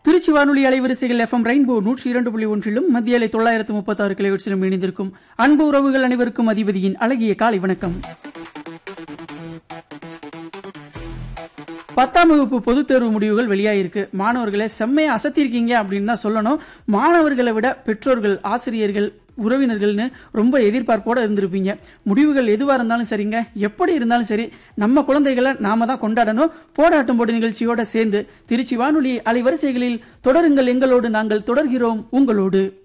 திருச்சி வானொலி அலைவரிசைகள் FM rainbow நூற்றி இரண்டு புள்ளி ஒன்றிலும் மத்திய அலை தொள்ளாயிரத்து முப்பத்தாறு கிலோஹெர்ட்ஸிலும் இணைந்திருக்கும் அன்பு உறவுகள் அனைவருக்கும் அதிபதியின் அழகிய காலை வணக்கம் பத்தாம் வகுப்பு பொதுத் தேர்வு முடிவுகள் வெளியாயிருக்கு மாணவர்களை செம்மையா அசத்திருக்கீங்க அப்படின்னு தான் சொல்லணும் மாணவர்களை விட பெற்றோர்கள் ஆசிரியர்கள் உறவினர்கள்னு ரொம்ப எதிர்பார்ப்போட இருந்திருப்பீங்க முடிவுகள் எதுவாக இருந்தாலும் சரிங்க எப்படி இருந்தாலும் சரி நம்ம குழந்தைகளை நாம தான் கொண்டாடணும் போராட்டம் போடு நிகழ்ச்சியோட சேர்ந்து திருச்சி வானொலி அலைவரிசைகளில் தொடருங்கள் எங்களோடு நாங்கள் தொடர்கிறோம் உங்களோடு